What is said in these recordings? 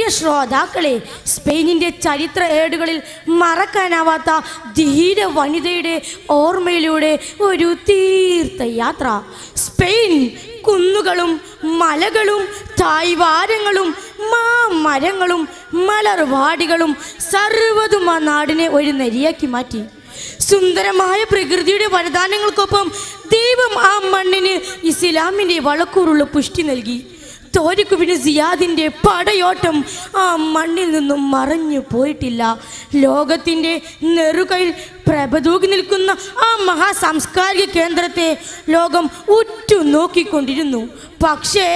ശ്രോതാക്കളെ സ്പെയിനിന്റെ ചരിത്ര ഏടുകളിൽ മറക്കാനാവാത്ത ധീര വനിതയുടെ ഓർമ്മയിലൂടെ ഒരു തീർത്ഥയാത്ര സ്പെയിൻ കുന്നുകളും മലകളും തായ്വാരങ്ങളും മാമരങ്ങളും മലർവാടികളും സർവ്വതും ആ നാടിനെ ഒരു നരിയാക്കി മാറ്റി സുന്ദരമായ പ്രകൃതിയുടെ വരദാനങ്ങൾക്കൊപ്പം ദൈവം ആ മണ്ണിന് ഇസ്ലാമിൻ്റെ വളക്കൂറുള്ള പുഷ്ടി നൽകി തോരിക്കുവിന് സിയാദിൻ്റെ പടയോട്ടം ആ മണ്ണിൽ നിന്നും മറഞ്ഞു പോയിട്ടില്ല ലോകത്തിൻ്റെ നെറുകയിൽ പ്രഭതൂകി നിൽക്കുന്ന ആ മഹാസാംസ്കാരിക കേന്ദ്രത്തെ ലോകം ഉറ്റു നോക്കിക്കൊണ്ടിരുന്നു പക്ഷേ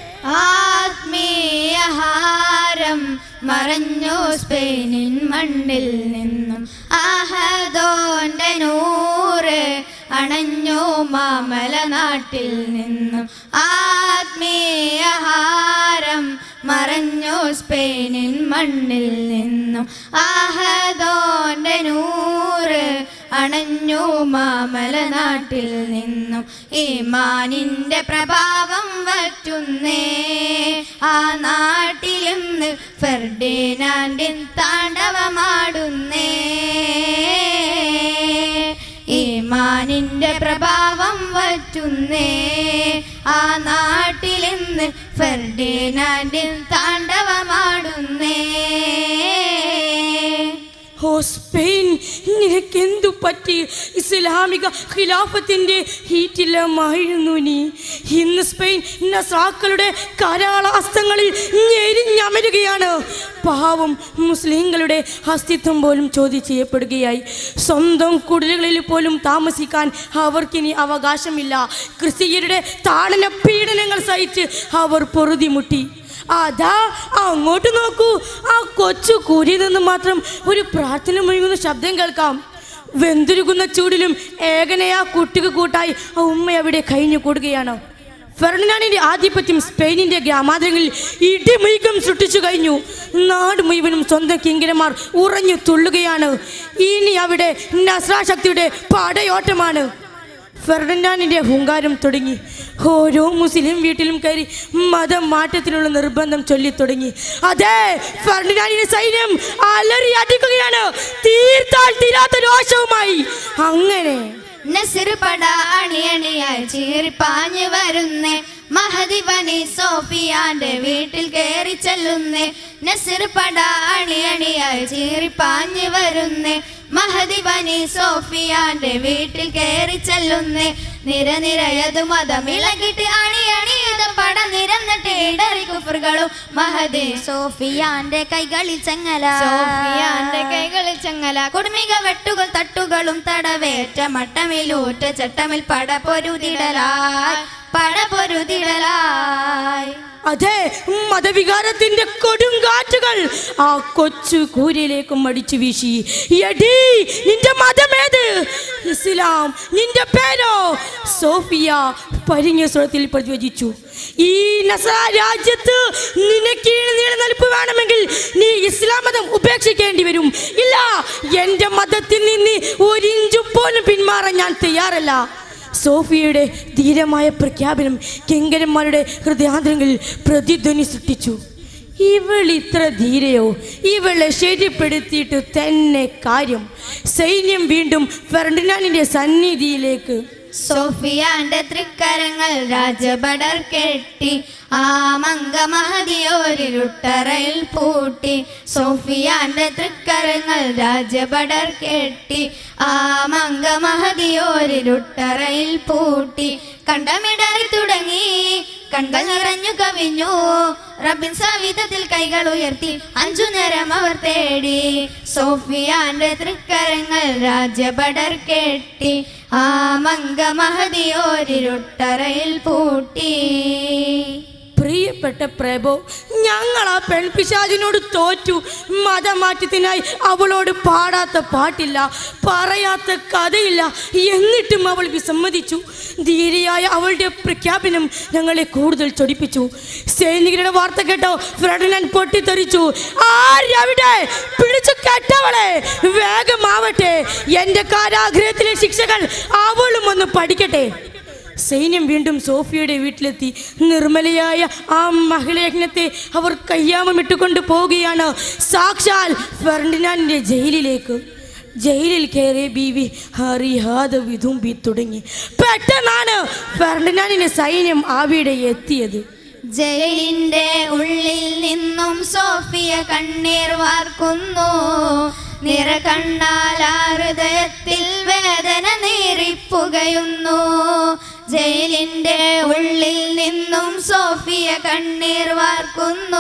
ആത്മീയഹാരം മറഞ്ഞു സ്പെയിനിൻ മണ്ണിൽ നിന്നും ആഹദോന്റെ നൂറ് അണഞ്ഞു മാമല നാട്ടിൽ നിന്നും ആത്മീയഹാരം മറഞ്ഞു സ്പെയിനിൻ മണ്ണിൽ നിന്നും ആഹദോന്റെ നൂറ് അണഞ്ഞു മാമല നാട്ടിൽ നിന്നും ഈമാനിന്റെ പ്രഭാവം വറ്റുന്നേ ആ നാട്ടിലിന്ന് ഫെർഡിനാൻഡിൻ താണ്ഡവമാടുന്നേ ഈമാനിന്റെ പ്രഭാവം വറ്റുന്നേ ആ നാട്ടിലിന്ന് ഫെർഡിനാൻഡിൻ താണ്ഡവമാടുന്നേ ഓ സ്പെയിൻ നിനക്കെന്തു പറ്റി ഇസ്ലാമിക ഖിലാഫത്തിന്റെ ഹീറ്റിലമായിരുന്നു നീ ഇന്ന് സ്പെയിൻ നസ്രാക്കളുടെ കരാളാസ്തങ്ങളിൽ ഞെരിഞ്ഞമരുകയാണ് പാവം മുസ്ലിങ്ങളുടെ അസ്തിത്വം പോലും ചോദ്യം ചെയ്യപ്പെടുകയായി സ്വന്തം കുടിലുകളിൽ പോലും താമസിക്കാൻ അവർക്കിനി അവകാശമില്ല ക്രിസ്തീയരുടെ താടന പീഡനങ്ങൾ സഹിച്ച് അവർ പൊറുതിമുട്ടി അതാ അങ്ങോട്ട് നോക്കൂ ആ കൊച്ചു കൂരിയിൽ നിന്ന് മാത്രം ഒരു പ്രാർത്ഥന മുഴുകുന്ന ശബ്ദം കേൾക്കാം വെന്തുരുകുന്ന ചൂടിലും ഏകനെ ആ കുട്ടിക്ക് കൂട്ടായി ആ ഉമ്മ അവിടെ കഴിഞ്ഞു കൂടുകയാണ് ഫെർഡിനാൻഡിന്റെ ആധിപത്യം സ്പെയിനിന്റെ ഗ്രാമാന്തരങ്ങളിൽ ഇടിമുയക്കം സൃഷ്ടിച്ചു കഴിഞ്ഞു നാട് മുഴുവനും സ്വന്തം കിങ്കരന്മാർ ഉറഞ്ഞു തുള്ളുകയാണ് ഇനി അവിടെ നസ്രാ ശക്തിയുടെ പടയോട്ടമാണ് ഫെർഡിനാൻഡിന്റെ ഹുങ്കാരം തുടങ്ങി ഓരോ മുസ്ലിം വീട്ടിലും കയറി മതം മാറ്റത്തിനുള്ള നിർബന്ധം ചൊല്ലി തുടങ്ങി അതെ ഫെർഡിനാൻഡിന്റെ സൈന്യം അലറി അടിക്കുകയാണ് തീർത്താൽ തീരാത്ത രോഷവുമായി അങ്ങനെ നസിർ പട അണിയണിയായി ചീറിപ്പാഞ്ഞു വരുന്നേ മഹദി ബനി സോഫിയാന്റെ വീട്ടിൽ കയറി ചെല്ലുന്നേ നസിർ പട അണിയണിയായി ചീറിപ്പാഞ്ഞു വരുന്നേ മഹദി ബനി സോഫിയാന്റെ വീട്ടിൽ കയറി ചെല്ലുന്നേ നിരനിരയതു മതമിളകിട്ട് അണിയണിയത പട നിരന്നിട്ട് ഇടറി കുഫറുകളും മഹദി സോഫിയാന്റെ കൈകളിൽ ചെങ്ങല സോഫിയാന്റെ കൈകളിൽ ചെങ്ങല കുടുമിക വെട്ടുകൾ തട്ടുകളും തടവേറ്റ മട്ടമിലൂറ്റ ചട്ടമിൽ പട പൊരുതിടലായി പട പൊരുതിടലായി അതെ മതവികാരത്തിന്റെ കൊടുങ്കാറ്റുകൾ ആ കൊച്ചു കൂരയിലേക്കും അടിച്ചു വീശി എടീ നിന്റെ മതമേത് ഇസ്ലാം നിന്റെ പേരോ സോഫിയ പരിഞ്ഞ സ്വരത്തിൽ പ്രതിവചിച്ചു ഈ നസറ രാജ്യത്ത് നിനക്ക് നിലനിൽപ്പ് വേണമെങ്കിൽ നീ ഇസ്ലാം മതം ഉപേക്ഷിക്കേണ്ടി വരും ഇല്ല എൻ്റെ മതത്തിൽ നിന്ന് ഒരിഞ്ചു പോലും പിന്മാറാൻ ഞാൻ തയ്യാറല്ല സോഫിയയുടെ ധീരമായ പ്രഖ്യാപനം കിങ്കരന്മാരുടെ ഹൃദയാന്തരങ്ങളിൽ പ്രതിധ്വനി സൃഷ്ടിച്ചു ഇവൾ ഇത്ര ധീരയോ ഇവളെ ശരിപ്പെടുത്തിയിട്ട് തന്നെ കാര്യം സൈന്യം വീണ്ടും ഫെർഡിനാൻഡിന്റെ സന്നിധിയിലേക്ക് സോഫിയാന്റെ തൃക്കരങ്ങൾ രാജഭടർ കെട്ടി ആ മംഗമഹതിയോരിരുട്ടറയിൽ പൂട്ടി സോഫിയാന്റെ തൃക്കരങ്ങൾ രാജഭടർ കെട്ടി ആ മംഗമഹതിയോരിരുട്ടറയിൽ പൂട്ടി കണ്ടമിടറി തുടങ്ങി കൺകൾ നിറഞ്ഞു കവിഞ്ഞു റബ്ബിൻ സവിധത്തിൽ കൈകൾ ഉയർത്തി അഞ്ചു നേരം അവർ തേടി സോഫിയാന്റെ തൃക്കരങ്ങൾ രാജഭടർ കെട്ടി ആ മംഗമഹതിയോരിരുട്ടറയിൽ പൂട്ടി പ്രിയപ്പെട്ട പ്രഭു ഞങ്ങൾ ആ പെൺപിശാചിനോട് തോറ്റു മതമാറ്റത്തിനായി അവളോട് പാടാത്ത പാട്ടില്ല പറയാത്ത കഥയില്ല എന്നിട്ടും അവൾ വിസമ്മതിച്ചു ധീരയായ അവളുടെ പ്രഖ്യാപനം ഞങ്ങളെ കൂടുതൽ ചൊടിപ്പിച്ചു സൈനികരുടെ വാർത്ത കേട്ടോ ഫ്രഡിനാൻ പൊട്ടിത്തെറിച്ചു ആരവിടെ പിടിച്ചു കെട്ടവളെ വേഗമാവട്ടെ എൻ്റെ കാരാഗ്രഹത്തിലെ ശിക്ഷകൾ അവളും ഒന്ന് പഠിക്കട്ടെ സൈന്യം വീണ്ടും സോഫിയയുടെ വീട്ടിലെത്തി നിർമ്മലയായ ആ മഹിളയജ്ഞത്തെ അവർ കയ്യാമമിട്ടുകൊണ്ട് പോവുകയാണ് സാക്ഷാൽ ഫെർഡിനാൻഡിന്റെ ജയിലിലേക്ക് ജയിലിൽ കയറിയ ബീവി അറിയാതെ വിതുമ്പി തുടങ്ങി പെട്ടെന്നാണ് ഫെർഡിനാൻഡിന്റെ സൈന്യം അവിടെ എത്തിയത് ജയിലിന്റെ ഉള്ളിൽ നിന്നും സോഫിയ കണ്ണീർ വാർക്കുന്നു നിറകണ്ണാൽ ആ ഹൃദയത്തിൽ വേദന നീറിപ്പുകയുന്നു ജയിലിന്റെ ഉള്ളിൽ നിന്നും സോഫിയ കണ്ണീർ വാർക്കുന്നു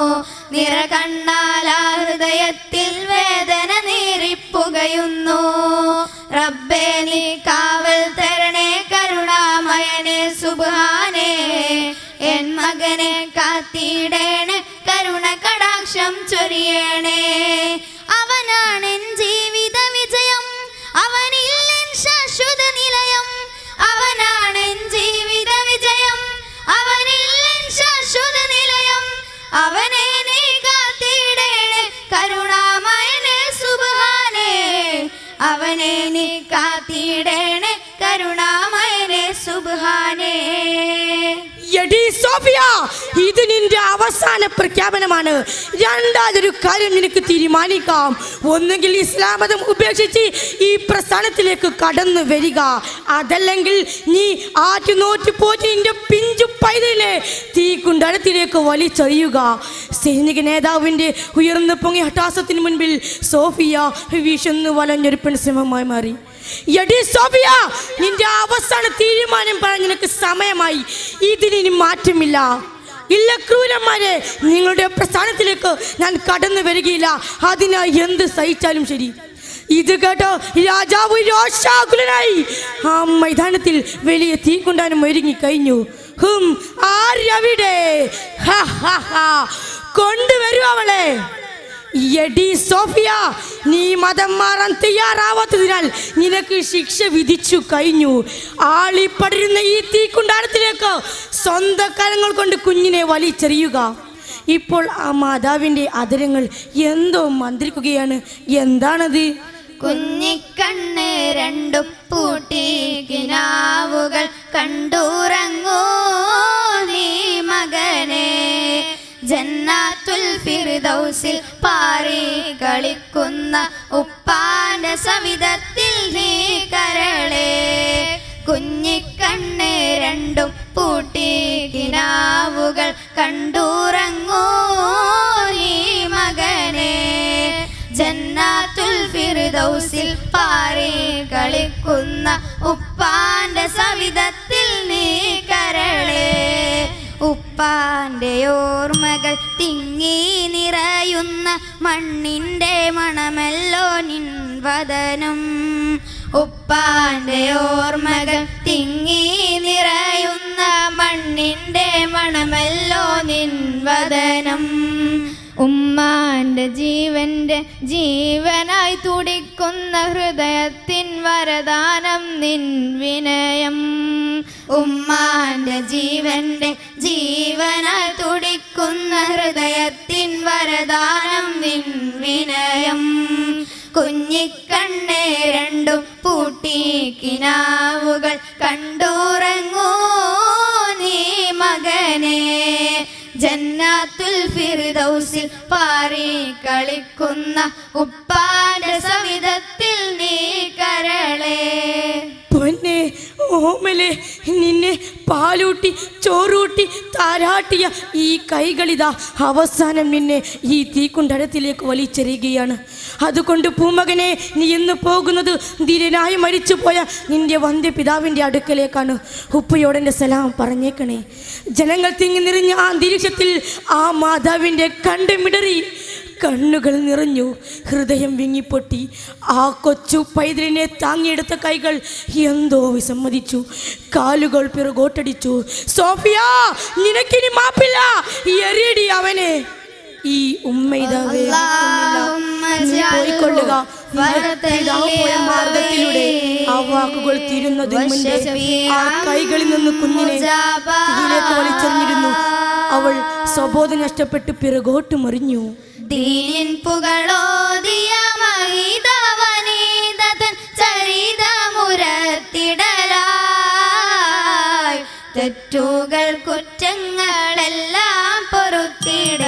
നിറകണ്ണാൽ ആ ഹൃദയത്തിൽ വേദന നീറിപ്പുകയുന്നു റബ്ബേ നീ കാവൽ തരണേ കരുണാമയനെ സുബാനേ എൻ മകനെ കാത്തിടേണേ കരുണ കടാക്ഷം ചൊരിയണേ അവനാണ് എൻ ജീവിത വിജയം അവനിൽ എൻ ശാശ്വത നിലയം അവനാണ് എൻ ജീവിത വിജയം അവനിൽ എൻ ശാശ്വത നിലയം അവനെ നീ കാത്തിടേണേ കരുണാമയനെ സുബാനേ അവനെ നീ കാത്തിടേണേ കരുണാമയനെ സുബാനേ എടി സോഫിയ ഇത് നിന്റെ അവസാന പ്രഖ്യാപനമാണ് രണ്ടാമതൊരു കാര്യം നിനക്ക് തീരുമാനിക്കാം ഒന്നുകിൽ ഇസ്ലാം മതം ഉപേക്ഷിച്ച് ഈ പ്രസ്ഥാനത്തിലേക്ക് കടന്നു വരിക അതല്ലെങ്കിൽ നീ ആറ്റുനോറ്റ് പോറ്റി നിന്റെ പിഞ്ചു പൈതലിനെ തീ കുണ്ടലത്തിലേക്ക് വലിച്ചെറിയുക സൈനിക നേതാവിന്റെ ഉയർന്നു പൊങ്ങിയ ഹഠാസത്തിന് മുൻപിൽ സോഫിയ വിശന്നു വലഞ്ഞൊരു പെൺസിംഹമായി മാറി എടി സോഫിയ നിന്റെ അവസാന തീരുമാനം പറയാൻ നിനക്ക് സമയമായി ഇതിനി മാറ്റമില്ല ഇല്ല ക്രൂരന്മാരെ നിങ്ങളുടെ പ്രസ്ഥാനത്തിലേക്ക് ഞാൻ കടന്നു വരികയില്ല അതിനായി എന്ത് സഹിച്ചാലും ശരി ഇത് കേട്ടോ രാജാവ് രോഷാകുലനായി ആ മൈതാനത്തിൽ വലിയ തീ കൊണ്ടാനും ഒരുങ്ങി കഴിഞ്ഞു ഹും ആരവിടെ ഹ, ഹ, ഹ. കൊണ്ടുവരൂ അവളെ എടി സോഫിയ നീ മതം മാറാൻ തയ്യാറാവാത്തതിനാൽ നിനക്ക് ശിക്ഷ വിധിച്ചു കഴിഞ്ഞു ആളി പടരുന്ന ഈ തീക്കുണ്ടാരത്തിലേക്ക് സ്വന്തം കരങ്ങൾ കൊണ്ട് കുഞ്ഞിനെ വലിച്ചെറിയുക ഇപ്പോൾ ആ മാതാവിൻ്റെ അതരങ്ങൾ എന്തോ മന്ത്രിക്കുകയാണ് എന്താണത് കുഞ്ഞിക്കണ്ണ് രണ്ടു പൂട്ടി കിനാവുകൾ കണ്ടുറങ്ങൂ നീ മകനെ ജന്നാത്തുൽ ഫിർദൗസിൽ പാറി കളിക്കുന്ന ഉപ്പാന്റെ സവിധത്തിൽ നീ കരളെ കുഞ്ഞിക്കണ്ണ് രണ്ടും പൂട്ടി കിനാവുകൾ കണ്ടുറങ്ങൂ നീ മകനെ ജന്നാത്തുൽ ഫിർദൗസിൽ പാറി കളിക്കുന്ന ഉപ്പാന്റെ സവിധത്തിൽ നീ കരളെ ഉപ്പാന്റെ ഓർമ്മകൾ തിങ്ങി നിറയുന്ന മണ്ണിന്റെ മണമല്ലോ നിൻ വദനം ഉപ്പാന്റെ ഓർമ്മകൾ തിങ്ങി നിറയുന്ന മണ്ണിന്റെ മണമല്ലോ നിൻ വദനം ഉമ്മാന്റെ ജീവന്റെ ജീവനായി തുടിക്കുന്ന ഹൃദയത്തിൻ വരദാനം നിൻ വിനയം ഉമ്മാന്റെ ജീവന്റെ ജീവനായി തുടിക്കുന്ന ഹൃദയത്തിൻ വരദാനം നിൻ വിനയം കുഞ്ഞിക്കണ്ണേ രണ്ടും പൂട്ടി കിനാവുകൾ കണ്ടുറങ്ങൂ നീ മകനെ ജന്നാത്തുൽ ഫിർദൗസിൽ പാറി കളിക്കുന്ന ഉപ്പാന്റെ സവിധത്തിൽ നീ കരളേ പൊന്നെ ഓമലെ നിന്നെ പാലൂട്ടി ചോറൂട്ടി താരാട്ടിയ ഈ കൈകളിതാ അവസാനം നിന്നെ ഈ തീക്കുണ്ടരത്തിലേക്ക് വലിച്ചെറിയുകയാണ് അതുകൊണ്ട് പൂമകനെ നീ ഇന്ന് പോകുന്നത് ധീരനായി മരിച്ചുപോയ നിന്റെ വന്ധ്യപിതാവിൻ്റെ അടുക്കലേക്കാണ് ഉപ്പയോടെ സലാം പറഞ്ഞേക്കണേ ജനങ്ങൾ തിങ്ങി നിറഞ്ഞ ആ അന്തരീക്ഷത്തിൽ ആ മാതാവിൻ്റെ കണ്ടുമിടറി കണ്ണുകൾ നിറഞ്ഞു ഹൃദയം വിങ്ങിപ്പൊട്ടി ആ കൊച്ചു പൈതലിനെ താങ്ങിയെടുത്ത കൈകൾ എന്തോ വിസമ്മതിച്ചു കാലുകൾ പിറകോട്ടടിച്ചു സോഫിയ നിനക്കിനി മാപ്പില്ല എറിയടി അവനെ ഈ ഉമ്മയിതാ അല്ലാഹുമ്മ നീ പോയിക്കൊള്ളുക നിന്റെ പിതാവ് പോയ മാർഗത്തിലൂടെ ആ വാക്കുകൾ തീരുന്നതിന് മുൻപേ ആ കൈകളിൽ നിന്ന് കുഞ്ഞിനെ തീയിലേക്ക് വലിച്ചെറിഞ്ഞിരുന്നു അവൾ സ്വബോധം നഷ്ടപ്പെട്ട് പിറകോട്ട് മറിഞ്ഞു ദീനിൻ പുകളോദിയ മഹിതവനീതൻ ചരിതമുരത്തിടലാ പാപങ്ങളെല്ലാം പൊറുത്തിട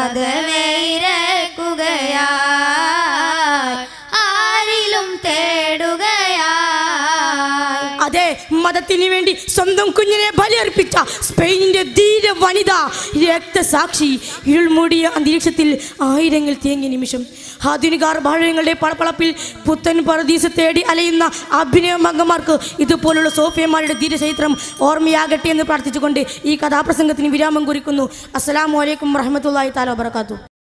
സദവേരക്കുകയായി ആരിലും തേടുകയായി അതെ മതത്തിന് വേണ്ടി സ്വന്തം കുഞ്ഞിനെ ബലിയർപ്പിച്ച സ്പെയിനിന്റെ ധീര വനിത രക്തസാക്ഷി ഇരുൾമൂടിയ അന്തരീക്ഷത്തിൽ ആയിരങ്ങൾ തേങ്ങിയ നിമിഷം ആധുനിക ഭാഷങ്ങളുടെ പളപ്പളപ്പിൽ പുത്തൻ പറദീസ തേടി അലയുന്ന അഭിനയ മംഗന്മാർക്ക് ഇതുപോലുള്ള സോഫിയന്മാരുടെ ധീരചരിത്രം ഓർമ്മയാകട്ടെ എന്ന് പ്രാർത്ഥിച്ചുകൊണ്ട് ഈ കഥാപ്രസംഗത്തിന് വിരാമം കുറിക്കുന്നു അസ്സലാമു അലൈക്കും വറഹമത്തല്ലാഹി താല വബർക്കാത്തു